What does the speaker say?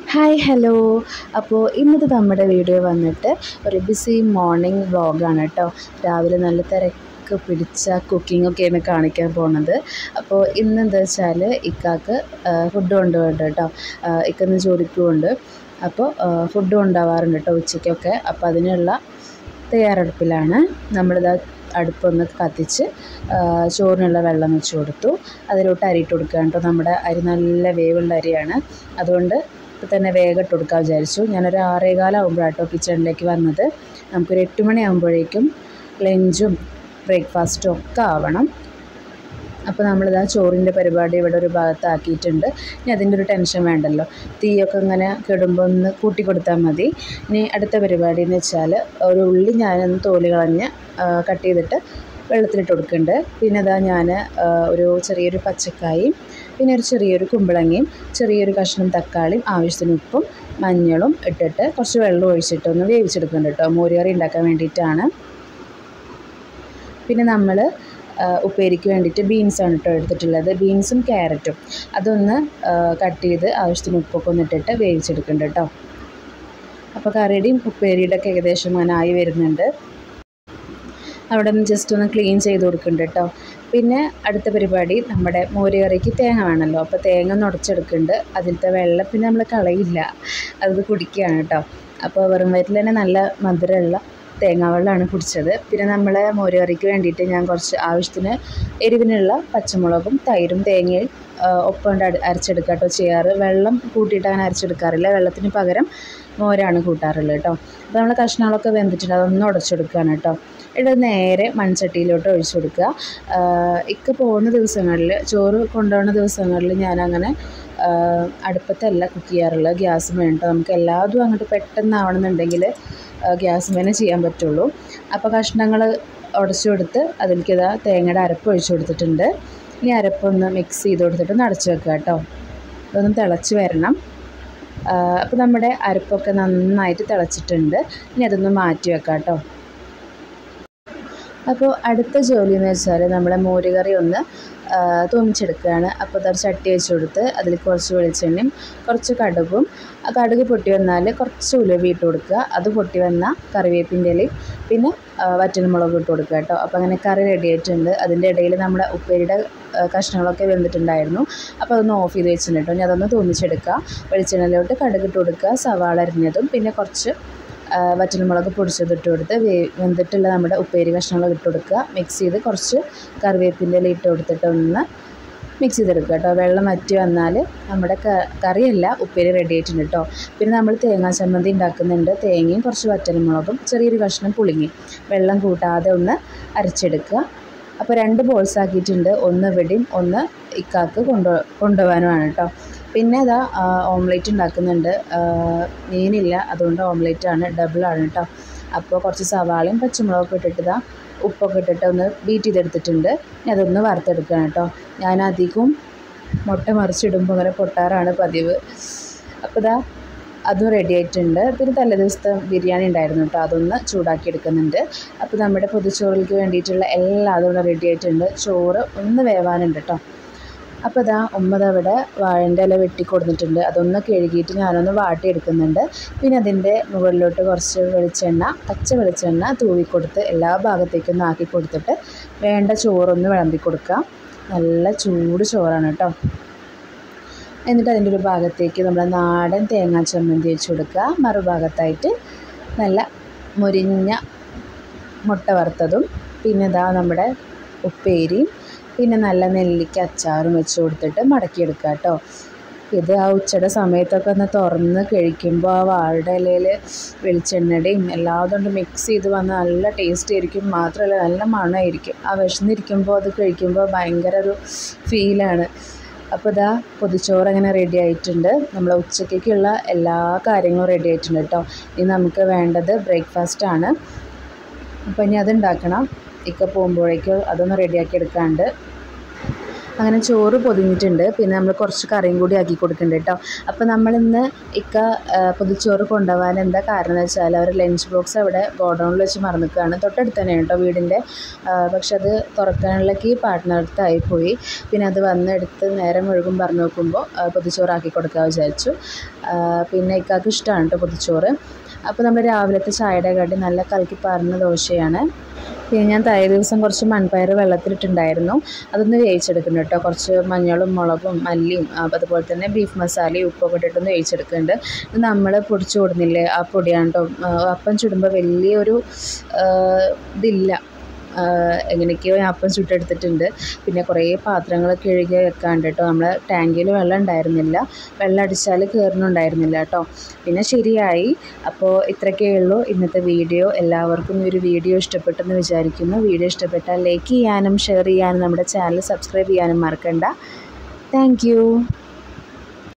hi hello അപ്പോൾ ഇന്നത്തെ നമ്മുടെ വീഡിയോ വന്നിട്ട് ഒരു ബിസി മോർണിംഗ് വ്ളോഗാണ് കേട്ടോ രാവിലെ നല്ല തിരക്ക് പിടിച്ച കുക്കിങ്ങൊക്കെയാണ് കാണിക്കാൻ പോണത് അപ്പോൾ ഇന്ന് എന്താ വെച്ചാൽ ഇക്കാക്ക് ഫുഡ് കൊണ്ടുപോകുന്നുണ്ട് കേട്ടോ ഇക്കന്ന് ജോലിക്ക് പോകുന്നുണ്ട് അപ്പോൾ ഫുഡ് കൊണ്ടുപോകാറുണ്ട് കേട്ടോ ഉച്ചയ്ക്കൊക്കെ അപ്പോൾ അതിനുള്ള തയ്യാറെടുപ്പിലാണ് നമ്മളിതാ അടുപ്പൊന്ന് കത്തിച്ച് ചോറിനുള്ള വെള്ളം വെച്ച് കൊടുത്തു അതിലോട്ട് അരിയിട്ട് കൊടുക്കുകയാണ് കേട്ടോ നമ്മുടെ അരി നല്ല വേവുള്ള അരിയാണ് അതുകൊണ്ട് ഇപ്പം തന്നെ വേഗം ഇട്ട് കൊടുക്കാൻ വിചാരിച്ചു ഞാനൊരു ആറേകാലാകുമ്പോഴാണ് കേട്ടോ കിച്ചണിലേക്ക് വന്നത് നമുക്കൊരു എട്ട് മണിയാകുമ്പോഴേക്കും ലഞ്ചും ബ്രേക്ക്ഫാസ്റ്റും ഒക്കെ ആവണം അപ്പോൾ നമ്മളിതാ ചോറിൻ്റെ പരിപാടി ഇവിടെ ഒരു ഭാഗത്താക്കിയിട്ടുണ്ട് ഇനി അതിൻ്റെ ഒരു ടെൻഷൻ വേണ്ടല്ലോ തീയൊക്കെ ഇങ്ങനെ കെടുമ്പോൾ ഒന്ന് കൂട്ടി കൊടുത്താൽ മതി ഇനി അടുത്ത പരിപാടി എന്ന് വെച്ചാൽ ഒരു ഉള്ളി ഞാനൊന്ന് തോല് കളഞ്ഞ് കട്ട് ചെയ്തിട്ട് വെള്ളത്തിലിട്ട് കൊടുക്കുന്നുണ്ട് പിന്നെ അതാ ഞാൻ ഒരു ചെറിയൊരു പച്ചക്കായും പിന്നെ ഒരു ചെറിയൊരു കുമ്പളങ്ങയും ചെറിയൊരു കഷ്ണം തക്കാളിയും ആവശ്യത്തിന് ഉപ്പും മഞ്ഞളും ഇട്ടിട്ട് കുറച്ച് വെള്ളം ഒഴിച്ചിട്ട് ഒന്ന് വേവിച്ചെടുക്കുന്നുണ്ട് കേട്ടോ മോരുകറി ഉണ്ടാക്കാൻ വേണ്ടിയിട്ടാണ് പിന്നെ നമ്മൾ ഉപ്പേരിക്ക് വേണ്ടിയിട്ട് ബീൻസാണ് കേട്ടോ എടുത്തിട്ടുള്ളത് ബീൻസും ക്യാരറ്റും അതൊന്ന് കട്ട് ചെയ്ത് ആവശ്യത്തിന് ഉപ്പൊക്കെ ഒന്ന് ഇട്ടിട്ട് വേവിച്ചെടുക്കുന്നുണ്ട് കേട്ടോ അപ്പോൾ കറിയുടെയും ഉപ്പേരിയുടെ ഒക്കെ ഏകദേശം അങ്ങനെ ആയി വരുന്നുണ്ട് അവിടെ നിന്ന് ജസ്റ്റ് ഒന്ന് ക്ലീൻ ചെയ്ത് കൊടുക്കുന്നുണ്ട് കേട്ടോ പിന്നെ അടുത്ത പരിപാടി നമ്മുടെ മോര് കറിക്ക് തേങ്ങ വേണമല്ലോ അപ്പോൾ തേങ്ങ ഒന്ന് ഉടച്ചെടുക്കുന്നുണ്ട് അതിലത്തെ വെള്ളം പിന്നെ നമ്മൾ കളയില്ല അത് കുടിക്കുകയാണ് കേട്ടോ അപ്പോൾ വെറും വയറ്റിൽ തന്നെ നല്ല മധുരമുള്ള തേങ്ങാവെള്ളമാണ് കുടിച്ചത് പിന്നെ നമ്മൾ മോര് കറിക്ക് വേണ്ടിയിട്ട് ഞാൻ കുറച്ച് ആവശ്യത്തിന് എരിവിനുള്ള പച്ചമുളകും തൈരും തേങ്ങയും ഒപ്പം അരച്ചെടുക്കുക കേട്ടോ ചെയ്യാറ് വെള്ളം കൂട്ടിയിട്ട് അങ്ങനെ അരച്ചെടുക്കാറില്ല വെള്ളത്തിന് പകരം മോരാണ് കൂട്ടാറുള്ളത് കേട്ടോ അപ്പോൾ നമ്മൾ കഷ്ണങ്ങളൊക്കെ വെന്തിട്ടുണ്ട് അതൊന്ന് ഉടച്ചെടുക്കുകയാണ് കേട്ടോ ഇത് നേരെ മൺചട്ടിയിലോട്ട് ഒഴിച്ചു കൊടുക്കുക ഇക്ക പോകുന്ന ദിവസങ്ങളിൽ ചോറ് കൊണ്ടുപോകുന്ന ദിവസങ്ങളിൽ ഞാനങ്ങനെ അടുപ്പത്തല്ല കുക്ക് ചെയ്യാറുള്ളത് ഗ്യാസ് വേണ്ട നമുക്ക് എല്ലാതും അങ്ങോട്ട് പെട്ടെന്നാവണമെന്നുണ്ടെങ്കിൽ ഗ്യാസ് മേനെ ചെയ്യാൻ പറ്റുള്ളൂ അപ്പോൾ കഷ്ണങ്ങൾ ഉടച്ചു കൊടുത്ത് അതിലേക്ക് ഇതാ തേങ്ങയുടെ അരപ്പ് ഒഴിച്ചു കൊടുത്തിട്ടുണ്ട് ഈ അരപ്പൊന്ന് മിക്സ് ചെയ്ത് കൊടുത്തിട്ട് ഒന്ന് അടച്ചു വെക്കുക കേട്ടോ അതൊന്ന് തിളച്ച് വരണം അപ്പോൾ നമ്മുടെ അരപ്പൊക്കെ നന്നായിട്ട് തിളച്ചിട്ടുണ്ട് ഇനി അതൊന്ന് മാറ്റി വെക്കാം കേട്ടോ അപ്പോൾ അടുത്ത ജോലി എന്ന് വെച്ചാൽ നമ്മുടെ മോരുകറി ഒന്ന് തൂമിച്ചെടുക്കുകയാണ് അപ്പോൾ അതൊരു ചട്ടി വെച്ച് കൊടുത്ത് അതിൽ കുറച്ച് വെളിച്ചെണ്ണയും കുറച്ച് കടുകും ആ കടുക് പൊട്ടി വന്നാൽ കുറച്ച് ഉലുവ ഇട്ട് കൊടുക്കുക അത് പൊട്ടി വന്ന കറിവേപ്പിൻ്റെ ഇലയും പിന്നെ വറ്റൽമുളക് ഇട്ട് കൊടുക്കുക കേട്ടോ അപ്പോൾ അങ്ങനെ കറി റെഡി ആയിട്ടുണ്ട് അതിൻ്റെ ഇടയിൽ നമ്മുടെ ഉപ്പേരിയുടെ കഷ്ണങ്ങളൊക്കെ വെന്തിട്ടുണ്ടായിരുന്നു അപ്പോൾ അതൊന്ന് ഓഫ് ചെയ്ത് വെച്ചിട്ടുണ്ട് കേട്ടോ ഇനി അതൊന്ന് തൂമിച്ചെടുക്കുക വെളിച്ചെണ്ണയിലോട്ട് കടുക് ഇട്ട് കൊടുക്കുക സവാള അരിഞ്ഞതും പിന്നെ കുറച്ച് വറ്റൽമുളക് പൊടിച്ചത് ഇട്ട് കൊടുത്ത് വേ വെന്തിട്ടുള്ള നമ്മുടെ ഉപ്പേരി കഷ്ണങ്ങൾ ഇട്ട് കൊടുക്കുക മിക്സ് ചെയ്ത് കുറച്ച് കറിവേപ്പിൻ്റെ ഇല ഇട്ട് കൊടുത്തിട്ട് ഒന്ന് മിക്സ് ചെയ്തെടുക്കുക കേട്ടോ വെള്ളം വറ്റി വന്നാൽ നമ്മുടെ കറിയല്ല ഉപ്പേരി റെഡി ആയിട്ടുണ്ട് കേട്ടോ പിന്നെ നമ്മൾ തേങ്ങാ ചമ്മന്തി ഉണ്ടാക്കുന്നുണ്ട് തേങ്ങയും കുറച്ച് വറ്റൽമുളകും ചെറിയൊരു കഷ്ണം പുളിങ്ങി വെള്ളം കൂട്ടാതെ ഒന്ന് അരച്ചെടുക്കുക അപ്പോൾ രണ്ട് ബോൾസ് ആക്കിയിട്ടുണ്ട് ഒന്ന് ഇവിടെയും ഒന്ന് ഇക്കാക്ക് കൊണ്ടു കൊണ്ടുപോകാനുമാണ് കേട്ടോ പിന്നെ അതാ ഓംലേറ്റ് ഉണ്ടാക്കുന്നുണ്ട് മീനില്ല അതുകൊണ്ട് ഓംലേറ്റാണ് ഡബിളാണ് കേട്ടോ അപ്പോൾ കുറച്ച് സവാളയും പച്ചമുളകൊക്കെ ഇട്ടിട്ട് ഇതാ ഉപ്പൊക്കെ ഇട്ടിട്ട് ഒന്ന് ബീറ്റ് ചെയ്തെടുത്തിട്ടുണ്ട് ഇനി അതൊന്ന് വറുത്തെടുക്കുകയാണ് കേട്ടോ ഞാൻ അധികവും മുട്ട മറിച്ചിടുമ്പോൾ അങ്ങനെ പൊട്ടാറാണ് പതിവ് അപ്പോൾ ഇതാ അതും റെഡി ആയിട്ടുണ്ട് പിന്നെ തലേ ദിവസത്തെ ബിരിയാണി ഉണ്ടായിരുന്നു കേട്ടോ അതൊന്ന് ചൂടാക്കി എടുക്കുന്നുണ്ട് അപ്പോൾ നമ്മുടെ പൊതിച്ചോറിലേക്ക് വേണ്ടിയിട്ടുള്ള എല്ലാം അതുകൊണ്ട് റെഡി ആയിട്ടുണ്ട് ചോറ് ഒന്ന് വേവാനുണ്ട് കേട്ടോ അപ്പോൾ ഇതാ ഉമ്മ അവിടെ വാഴൻ്റെ ഇല വെട്ടി കൊടുത്തിട്ടുണ്ട് അതൊന്ന് കഴുകിയിട്ട് ഞാനൊന്ന് വാട്ടിയെടുക്കുന്നുണ്ട് പിന്നെ അതിൻ്റെ മുകളിലോട്ട് കുറച്ച് വെളിച്ചെണ്ണ പച്ച വെളിച്ചെണ്ണ തൂവിക്കൊടുത്ത് എല്ലാ ഭാഗത്തേക്കും ഒന്ന് ആക്കി കൊടുത്തിട്ട് വേണ്ട ചോറൊന്ന് വിളമ്പി കൊടുക്കുക നല്ല ചൂട് ചോറാണ് കേട്ടോ എന്നിട്ട് അതിൻ്റെ ഒരു ഭാഗത്തേക്ക് നമ്മൾ നാടൻ തേങ്ങാ ചമ്മന്തി വെച്ച് കൊടുക്കുക മറുഭാഗത്തായിട്ട് നല്ല മുരിഞ്ഞ മുട്ട വറുത്തതും പിന്നെ ഇതാ നമ്മുടെ ഉപ്പേരിയും പിന്നെ നല്ല നെല്ലിക്ക അച്ചാറും വെച്ച് കൊടുത്തിട്ട് മടക്കിയെടുക്കുക കേട്ടോ ഇത് ആ ഉച്ചയുടെ സമയത്തൊക്കെ ഒന്ന് തുറന്ന് കഴിക്കുമ്പോൾ ആ വാഴയുടെ ഇലയിൽ വെളിച്ചെണ്ണയുടെയും എല്ലാതും കൊണ്ട് മിക്സ് ചെയ്ത് വന്ന് നല്ല ടേസ്റ്റ് ആയിരിക്കും മാത്രമല്ല നല്ല മണമായിരിക്കും ആ വിശന്നിരിക്കുമ്പോൾ അത് കഴിക്കുമ്പോൾ ഭയങ്കര ഒരു ഫീലാണ് അപ്പോൾ ഇതാ പൊതിച്ചോറ് അങ്ങനെ റെഡി ആയിട്ടുണ്ട് നമ്മൾ ഉച്ചയ്ക്കുള്ള എല്ലാ കാര്യങ്ങളും റെഡി ആയിട്ടുണ്ട് കേട്ടോ ഇനി നമുക്ക് വേണ്ടത് ബ്രേക്ക്ഫാസ്റ്റ് അപ്പോൾ ഇനി അതുണ്ടാക്കണം ഇക്ക പോകുമ്പോഴേക്കും അതൊന്ന് റെഡിയാക്കി എടുക്കാണ്ട് അങ്ങനെ ചോറ് പൊതിഞ്ഞിട്ടുണ്ട് പിന്നെ നമ്മൾ കുറച്ച് കറിയും കൂടി ആക്കി കൊടുക്കുന്നുണ്ട് കേട്ടോ അപ്പോൾ നമ്മളിന്ന് ഇക്ക ആ, പൊതിച്ചോറ് കൊണ്ടുപോകാൻ എന്താ കാരണം എന്ന് വെച്ചാൽ അവർ ലഞ്ച് ബോക്സ് അവിടെ ഗോഡൗണിൽ വെച്ച് മറന്നിക്കുകയാണ് തൊട്ടടുത്ത് തന്നെയാണ് കേട്ടോ വീടിൻ്റെ ആ, പക്ഷെ അത് തുറക്കാനുള്ള കീ പാർട്ട്നടുത്തായി പോയി പിന്നെ അത് വന്നെടുത്ത് നേരം മുഴുകും പറഞ്ഞു നോക്കുമ്പോൾ ആ, പൊതിച്ചോറാക്കി കൊടുക്കാൻ വിചാരിച്ചു ആ, പിന്നെ ഇക്കാക്ക് ഇഷ്ടമാണ് കേട്ടോ പൊതിച്ചോറ് അപ്പോൾ നമ്മൾ രാവിലത്തെ ചായയുടെ കാട്ടി നല്ല കലക്കി പാറുന്ന ദോശയാണ് പിന്നെ ഞാൻ തലേ ദിവസം കുറച്ച് മൺപയർ വെള്ളത്തിലിട്ടുണ്ടായിരുന്നു അതൊന്ന് വേവിച്ചെടുക്കുന്നുണ്ട് കേട്ടോ കുറച്ച് മഞ്ഞളും മുളകും മല്ലിയും ആ, അതുപോലെ തന്നെ ബീഫ് മസാലയും ഉപ്പൊക്കെ ഇട്ടിട്ടൊന്ന് വേവിച്ചെടുക്കുന്നുണ്ട് ഇത് നമ്മൾ പൊടിച്ചു കൊടുക്കുന്നില്ലേ ആ പൊടിയാണ് കേട്ടോ ആ, അപ്പം ചുടുമ്പോൾ വലിയൊരു ആ, ഇതില്ല ആ, എങ്ങനെയൊക്കെയോ ഞാൻ അപ്പം ചുട്ടെടുത്തിട്ടുണ്ട് പിന്നെ കുറേ പാത്രങ്ങൾ കഴുകി വെക്കാണ്ട് കേട്ടോ നമ്മളെ ടാങ്കിൽ വെള്ളം ഉണ്ടായിരുന്നില്ല വെള്ളം അടിച്ചാൽ കയറുന്നുണ്ടായിരുന്നില്ല കേട്ടോ പിന്നെ ശരിയായി അപ്പോൾ ഇത്രയൊക്കെ ഉള്ളൂ ഇന്നത്തെ വീഡിയോ എല്ലാവർക്കും ഈ ഒരു വീഡിയോ ഇഷ്ടപ്പെട്ടെന്ന് വിചാരിക്കുന്നു വീഡിയോ ഇഷ്ടപ്പെട്ടാൽ ലൈക്ക് ചെയ്യാനും ഷെയർ ചെയ്യാനും നമ്മുടെ ചാനൽ സബ്സ്ക്രൈബ് ചെയ്യാനും മറക്കണ്ട താങ്ക്